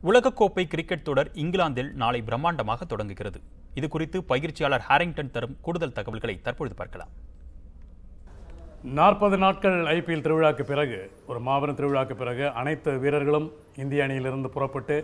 உலகக்கோப்பை கிரிக்கெட் தொடர் இங்கிலாந்தில் நாளை பிரம்மாண்டமாக தொடங்குகிறது இது குறித்து பயிற்சியாளர் ஹாரிங்டன் தரும் கூடுதல் தகவல்களை தற்பொழுது பார்க்கலாம் நாற்பது நாட்கள் ஐபிஎல் திருவிழாக்கு பிறகு ஒரு மாபெரும் திருவிழாக்கு பிறகு அனைத்து வீரர்களும் இந்திய அணியிலிருந்து புறப்பட்டு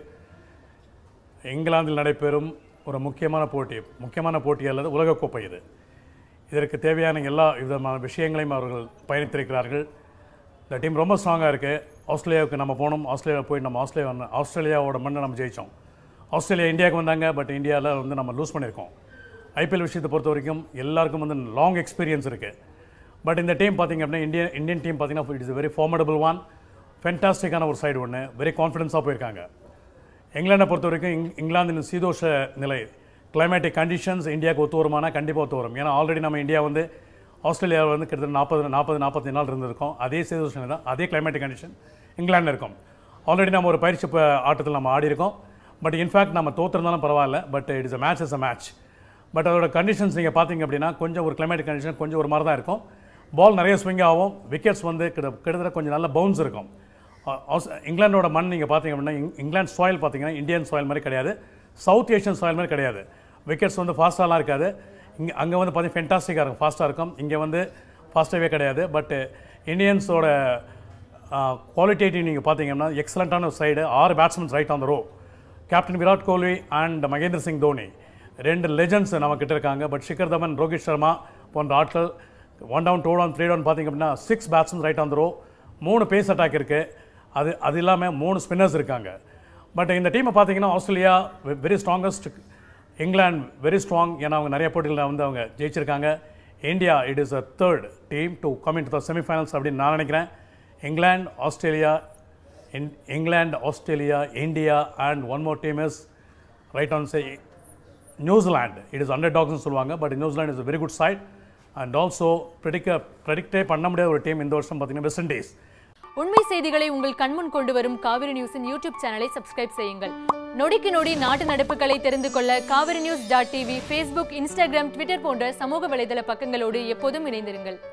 இங்கிலாந்தில் நடைபெறும் ஒரு முக்கியமான போட்டி முக்கியமான போட்டி அல்லது உலகக்கோப்பை இது இதற்கு தேவையான எல்லா விதமான விஷயங்களையும் அவர்கள் பயணித்திருக்கிறார்கள் இந்த டீம் ரொம்ப ஸ்ட்ராங்காக இருக்குது ஆஸ்திரேலியாவுக்கு நம்ம போனோம் ஆஸ்திரேலியா போய் நம்ம ஆஸ்திரேலியா ஆஸ்திரேலியாவோட மண்ணை நம்ம ஜெயித்தோம் ஆஸ்திரேலியா இந்தியாவுக்கு வந்தாங்க பட் இந்தியாவில் வந்து நம்ம லூஸ் பண்ணியிருக்கோம் ஐபிஎல் விஷயத்தை பொறுத்த வரைக்கும் எல்லாருக்கும் வந்து லாங் எக்ஸ்பீரியன்ஸ் இருக்குது பட் இந்த டீம் பார்த்திங்க அப்படின்னா இந்தியன் இந்தியன் டீம் பார்த்தீங்கன்னா it is very formidable one ஃபென்டாஸ்டிக்கான ஒரு சைடு ஒன்று வெரி கான்ஃபிடன்ஸாக போயிருக்காங்க இங்கிலாண்டை பொறுத்த வரைக்கும் இங் இங்கிலாந்தின் சீதோஷ நிலை கிளைமேட்டிக் கண்டிஷன்ஸ் இந்தியாவுக்கு ஒத்து வருமானா கண்டிப்பாக ஒத்து வரும் ஏன்னா ஆல்ரெடி நம்ம இந்தியா வந்து ஆஸ்திரேலியாவில் வந்து கிட்டத்தட்ட நாற்பது நாற்பது நாற்பத்தி நாள் இருந்திருக்கோம் அதே சீதோஷ நிலை தான் அதே கிளைமேட்டிக் கண்டிஷன் இங்கிலாண்டில் இருக்கும் ஆல்ரெடி நம்ம ஒரு பயிற்சி ப- ஆட்டத்தில் நம்ம ஆடி இருக்கோம் பட் இன்ஃபேக்ட் நம்ம தோற்றுருந்தாலும் பரவாயில்ல but it is a match is a match but அதோட கண்டிஷன்ஸ் நீங்கள் பார்த்தீங்க அப்படின்னா கொஞ்சம் ஒரு கிளைமேட்டிக் கண்டிஷன் கொஞ்சம் ஒரு மாதிரி தான் இருக்கும் பால் நிறைய ஸ்விங் ஆகும் விக்கெட்ஸ் வந்து கிட்ட கிட்டத்தட்ட கொஞ்சம் நல்ல பவுன்ஸ் இருக்கும் ஆ- ஆஸ்- இங்கிலாண்டோட மண் நீங்கள் பார்த்தீங்க அப்படின்னா இங்- இங்கிலாந்து சாயில் பார்த்தீங்கன்னா இந்தியன் சாயில் மாதிரி கிடையாது சவுத் ஏஷியன் சாயில் மாதிரி கிடையாது விக்கெட்ஸ் வந்து ஃபாஸ்ட்டாலாம் இருக்காது இங்கே அங்கே வந்து பார்த்தீங்கன்னா ஃபென்டாஸ்டிக்காக இருக்கும் ஃபாஸ்ட்டாக இருக்கும் இங்கே வந்து ஃபாஸ்ட்டாகவே கிடையாது பட் இந்தியன்ஸோட குவாலிட்டேட்டிவ் நீங்கள் பார்த்தீங்கன்னா எக்ஸலண்ட்டான சைடு ஆறு batsmans right on the row captain Virat Kohli and Mahendra Singh Dhoni ரெண்டு லெஜண்ட்ஸ் நம்ம கிட்ட இருக்காங்க பட் ஷிகர் தமன் ரோஹித் சர்மா போன்ற ஆட்கள் one down two down three down பார்த்தீங்க அப்படின்னா six batsman right on the row மூணு பேஸ் அட்டாக் இருக்குது அது அது இல்லாமல் மூணு ஸ்பின்னர்ஸ் இருக்காங்க பட் இந்த டீமை பார்த்தீங்கன்னா Australia very strongest England very strong ஏன்னா அவங்க நிறைய போட்டிகளில் வந்து அவங்க ஜெயிச்சிருக்காங்க India it is a third team to come in to the semifinals அப்படின்னு நான் நினைக்கிறேன் England Australia in England Australia India and one more team is right on say New Zealand it is under டாக்ஸ்னு சொல்லுவாங்க but New Zealand is very good side and also ப்ரெடிக்க predict பண்ண முடியாத ஒரு team இந்த வருஷம் பார்த்தீங்கன்னா வெஸ்ட் இண்டீஸ் உண்மை செய்திகளை உங்கள் கண்முன் கொண்டு வரும் காவிரி நியூஸின் யூடியூப் சேனலை சப்ஸ்கிரைப் செய்யுங்கள் நொடிக்கு நொடி நாட்டு நடப்புகளை தெரிந்து கொள்ள Kaveri news dot TV Facebook Instagram Twitter போன்ற சமூக வலைதள பக்கங்களோடு எப்போதும் இணைந்திருங்கள்